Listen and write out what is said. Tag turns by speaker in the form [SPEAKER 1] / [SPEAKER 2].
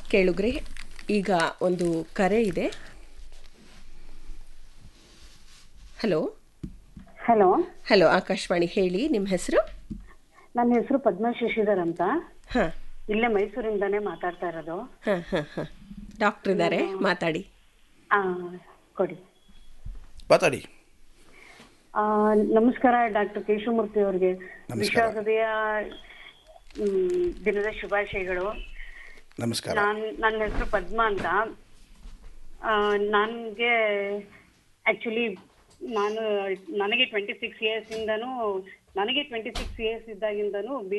[SPEAKER 1] ಕೇಳುಗ್ರೆ ಈಗ ಒಂದು ಕರೆ ಇದೆ ಹಲೋ
[SPEAKER 2] ಹಲೋ
[SPEAKER 1] ಹಲೋ ಆಕಾಶವಾಣಿ ಹೇಳಿ ನಿಮ್ಮ ಹೆಸರು
[SPEAKER 2] ನನ್ನ ಹೆಸರು ಪದ್ಮ ಶಶಿಧರ್ ಅಂತ
[SPEAKER 1] ಹಾಂ
[SPEAKER 2] ಇಲ್ಲೇ ಮೈಸೂರಿಂದಾನೇ ಮಾತಾಡ್ತಾ ಇರೋದು
[SPEAKER 1] ಹಾಂ ಹಾಂ ಹಾಂ ಡಾಕ್ಟ್ರ್ ಇದ್ದಾರೆ ಮಾತಾಡಿ
[SPEAKER 2] ಆ, ಕೊಡಿ
[SPEAKER 3] ಮಾತಾಡಿ
[SPEAKER 2] ಆ, ನಮಸ್ಕಾರ ಡಾಕ್ಟರ್ ಕೇಶವಮೂರ್ತಿ ಅವರಿಗೆ
[SPEAKER 3] ನಮಸ್ಕಾರ.
[SPEAKER 2] ವಿಶ್ವಾಸದೆಯ ಮ್, ದಿನದ ಶುಭಾಶಯಗಳು
[SPEAKER 3] ನಮಸ್ಕಾರ
[SPEAKER 2] ನಾನ್ ನನ್ನ ಹೆಸರು ಪದ್ಮ ಅಂತ ನನಗೆ ಆಕ್ಚುಲಿ ನಾನು ನನಗೆ ಟ್ವೆಂಟಿ ಸಿಕ್ಸ್ ಇಯರ್ಸ್ ಇಂದನೂ ನನಗೆ ಟ್ವೆಂಟಿ ಸಿಕ್ಸ್ ಇಯರ್ಸ್ ಇದ್ದಾಗಿಂದನೂ ಬಿ